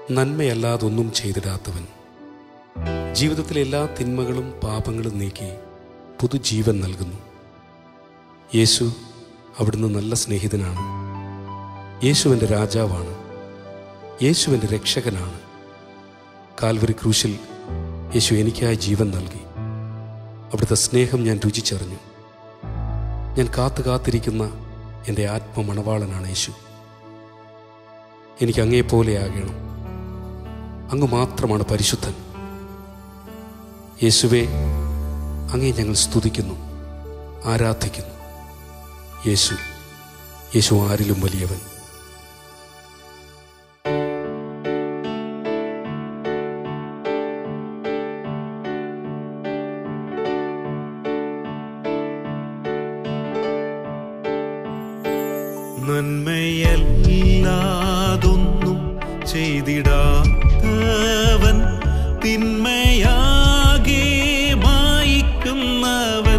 നന്മയല്ലാതൊന്നും ചെയ്തിടാത്തവൻ ജീവിതത്തിലെ എല്ലാ തിന്മകളും പാപങ്ങളും നീക്കി പുതുജീവൻ നൽകുന്നു യേശു അവിടുന്ന് നല്ല സ്നേഹിതനാണ് യേശുവിൻ്റെ രാജാവാണ് യേശുവിൻ്റെ രക്ഷകനാണ് കാൽവരി ക്രൂശിൽ യേശു എനിക്കായി ജീവൻ നൽകി അവിടുത്തെ സ്നേഹം ഞാൻ രുചിച്ചറിഞ്ഞു ഞാൻ കാത്തു കാത്തിരിക്കുന്ന എൻ്റെ ആത്മമണവാളനാണ് യേശു എനിക്ക് അങ്ങേപ്പോലെയാകണം അങ്ങ് മാത്രമാണ് പരിശുദ്ധൻ യേശുവെ അങ്ങേ ഞങ്ങൾ സ്തുതിക്കുന്നു ആരാധിക്കുന്നു യേശു യേശു ആരിലും വലിയവൻ നന്മയല്ലാതൊന്നും ചെയ്തിടാത്തവൻ തിന്മയാകെ മായിക്കുന്നവൻ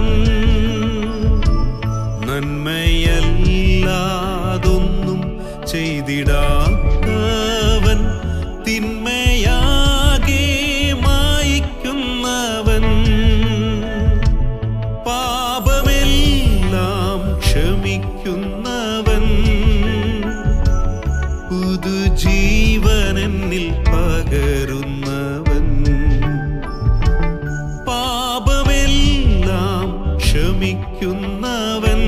നന്മയല്ലാതൊന്നും ചെയ്തിടാത്തവൻ തിന്മയാകെ മായിക്കുന്നവൻ പാപമെല്ലാം ക്ഷമിക്കുന്നവൻ പുതുജീവനെന്നിൽ പകരുന്നവൻ പാപമെല്ലാം ക്ഷമിക്കുന്നവൻ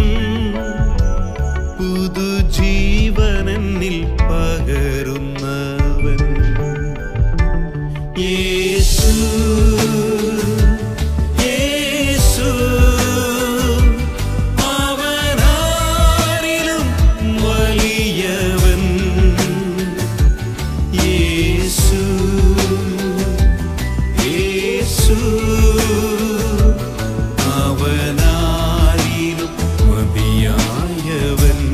പുതുജീവനെന്നിൽ പകരുന്നവൻ യേശു യേശു അവനാരിലും വലിയവൻ യേശു യേശു അവനാരിലും മതിയായവൻ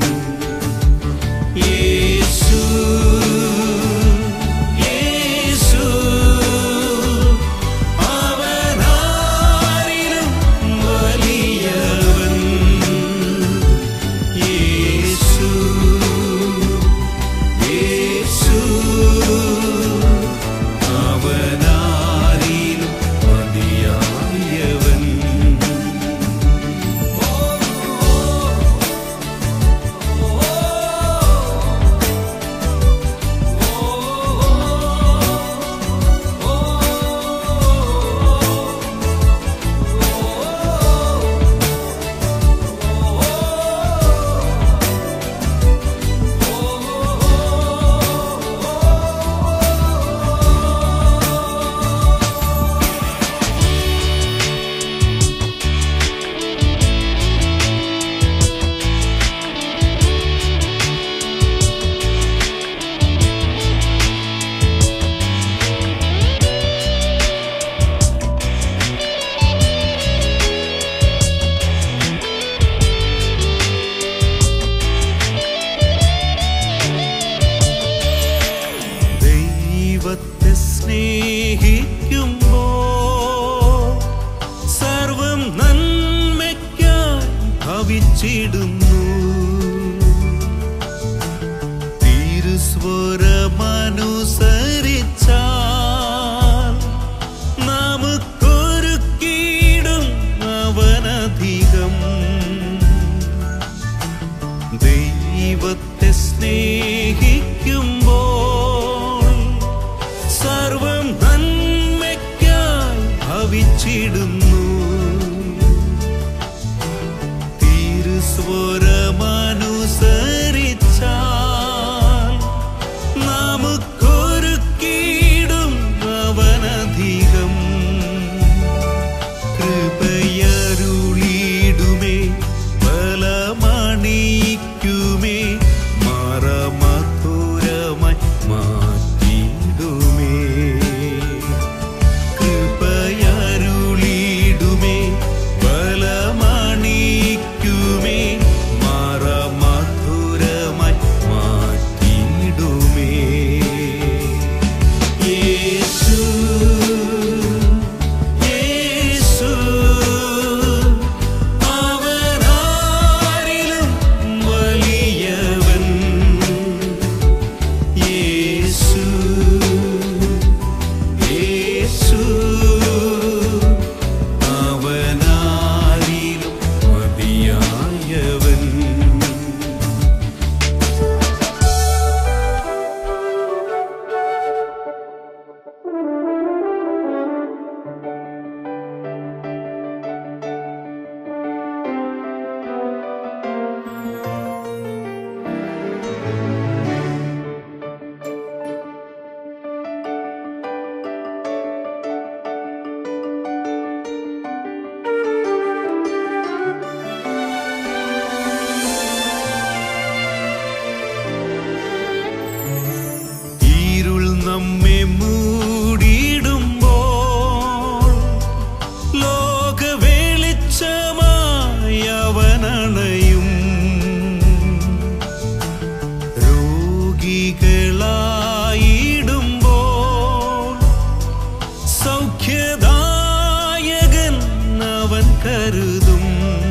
യേശു യേശു അവനാരിലും വലിയവൻ യേശു യേശു അവനാരിലും മതിയായവൻ ദൈവത്തെ സ്നേഹിക്കുമ്പോ സർവം നന്മയ്ക്കായി ഭവിച്ചിടുന്നു തിരുസ്വരമനുസരിച്ചാൽ നമുക്കൊരു കീടും അവനധികം ദൈവത്തെ സ്നേഹിക്കുമ്പോൾ സർവം നന്മയ്ക്കായി ഭവിച്ചിടുന്നു തിരുസ്വരമനുസരിച്ചാൽ നമുക്കൊരു കീടും അവനധികം കൃപയരുളിടുമേ ബലമണിയിക്കുമേ മറമധുരമായി മാറ്റിടുമേ കൃപയരുളിടുമേ ബലമണിയിക്കുമേ മറ വലിയവൻ ഇരുൾ നമ്മെ മൂടിയിടുമ്പോൾ ലോക വെളിച്ചമായി അവനണയും രോഗികളായിടുമ്പോൾ സൗഖ്യദായകൻ അവൻ കരുതും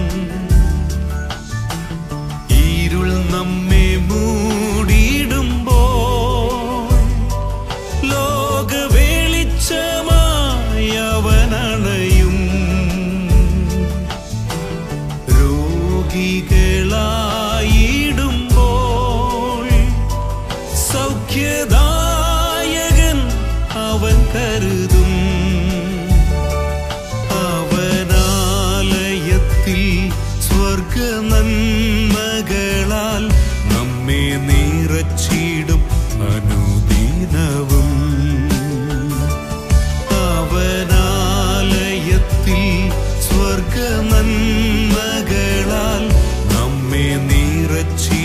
ഇരുൾ നമ്മെ മൂടിയിടുമ്പോൾ ലോക വെളിച്ചമായി അവനണയും രോഗികളായിടുമ്പോൾ സൗഖ്യദായകൻ അവൻ കരുതും അവനാലയത്തിൽ സ്വർഗ നന്മകളാൽ നമ്മെ നിറച്ചിടും അനുദിനവും അവനാലയത്തിൽ സ്വർഗ നന്മകളാൽ നമ്മെ നിറച്ചി